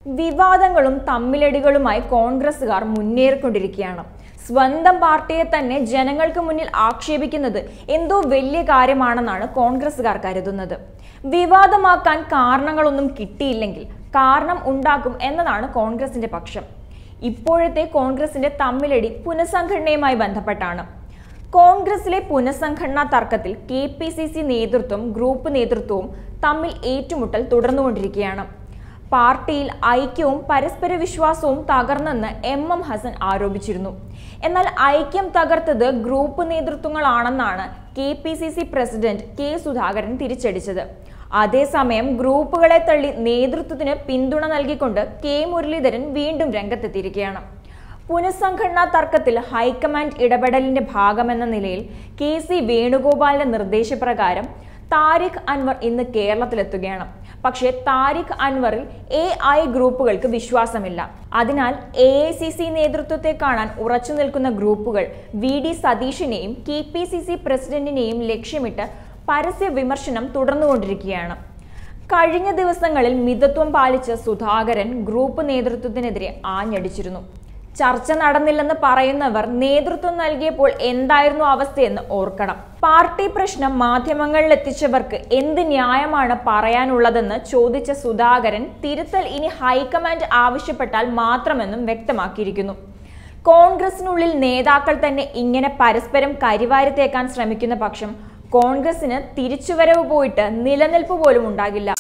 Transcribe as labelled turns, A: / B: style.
A: വിവാദങ്ങളും തമ്മിലടികളുമായി കോൺഗ്രസുകാർ മുന്നേറിക്കൊണ്ടിരിക്കുകയാണ് സ്വന്തം പാർട്ടിയെ തന്നെ ജനങ്ങൾക്ക് മുന്നിൽ ആക്ഷേപിക്കുന്നത് എന്തോ വലിയ കാര്യമാണെന്നാണ് കോൺഗ്രസുകാർ കരുതുന്നത് വിവാദമാക്കാൻ കാരണങ്ങളൊന്നും കിട്ടിയില്ലെങ്കിൽ കാരണം ഉണ്ടാക്കും എന്നതാണ് കോൺഗ്രസിന്റെ പക്ഷം ഇപ്പോഴത്തെ കോൺഗ്രസിന്റെ തമ്മിലടി പുനഃസംഘടനയുമായി ബന്ധപ്പെട്ടാണ് കോൺഗ്രസിലെ പുനഃസംഘടനാ തർക്കത്തിൽ കെ പി സി സി നേതൃത്വം ഗ്രൂപ്പ് നേതൃത്വവും തമ്മിൽ ഏറ്റുമുട്ടൽ തുടർന്നുകൊണ്ടിരിക്കുകയാണ് പാർട്ടിയിൽ ഐക്യവും പരസ്പര വിശ്വാസവും തകർന്നെന്ന് എം എം ഹസൻ ആരോപിച്ചിരുന്നു എന്നാൽ ഐക്യം തകർത്തത് ഗ്രൂപ്പ് നേതൃത്വങ്ങളാണെന്നാണ് K P C C president K Sudhakaran തിരിച്ചടിച്ചത് അതേസമയം ഗ്രൂപ്പുകളെ തള്ളി നേതൃത്വത്തിന് പിന്തുണ നൽകിക്കൊണ്ട് കെ മുരളീധരൻ വീണ്ടും രംഗത്തെത്തിയിരിക്കുകയാണ് പുനഃസംഘടനാ തർക്കത്തിൽ ഹൈക്കമാൻഡ് ഇടപെടലിന്റെ ഭാഗമെന്ന നിലയിൽ കെ സി വേണുഗോപാലിന്റെ നിർദ്ദേശപ്രകാരം താരിഖ് അൻവർ ഇന്ന് കേരളത്തിലെത്തുകയാണ് പക്ഷേ താരിഖ് അൻവറിൽ എ ഐ ഗ്രൂപ്പുകൾക്ക് വിശ്വാസമില്ല അതിനാൽ എ ഐ സി സി നേതൃത്വത്തെ കാണാൻ ഉറച്ചു നിൽക്കുന്ന ഗ്രൂപ്പുകൾ വി ഡി സതീഷിനെയും കെ പി സി സി പ്രസിഡന്റിനെയും ലക്ഷ്യമിട്ട് പരസ്യ വിമർശനം തുടർന്നുകൊണ്ടിരിക്കുകയാണ് കഴിഞ്ഞ ദിവസങ്ങളിൽ മിതത്വം പാലിച്ച സുധാകരൻ ഗ്രൂപ്പ് നേതൃത്വത്തിനെതിരെ ആഞ്ഞടിച്ചിരുന്നു ചർച്ച നടന്നില്ലെന്ന് പറയുന്നവർ നേതൃത്വം നൽകിയപ്പോൾ എന്തായിരുന്നു അവസ്ഥയെന്ന് ഓർക്കണം പാർട്ടി പ്രശ്നം മാധ്യമങ്ങളിൽ എത്തിച്ചവർക്ക് എന്ത് ന്യായമാണ് പറയാനുള്ളതെന്ന് ചോദിച്ച സുധാകരൻ തിരുത്തൽ ഇനി ഹൈക്കമാൻഡ് ആവശ്യപ്പെട്ടാൽ മാത്രമെന്നും വ്യക്തമാക്കിയിരിക്കുന്നു കോൺഗ്രസിനുള്ളിൽ നേതാക്കൾ തന്നെ ഇങ്ങനെ പരസ്പരം കരിവാരി തേക്കാൻ ശ്രമിക്കുന്ന പക്ഷം കോൺഗ്രസിന് തിരിച്ചുവരവ് പോയിട്ട് നിലനിൽപ്പ് പോലും ഉണ്ടാകില്ല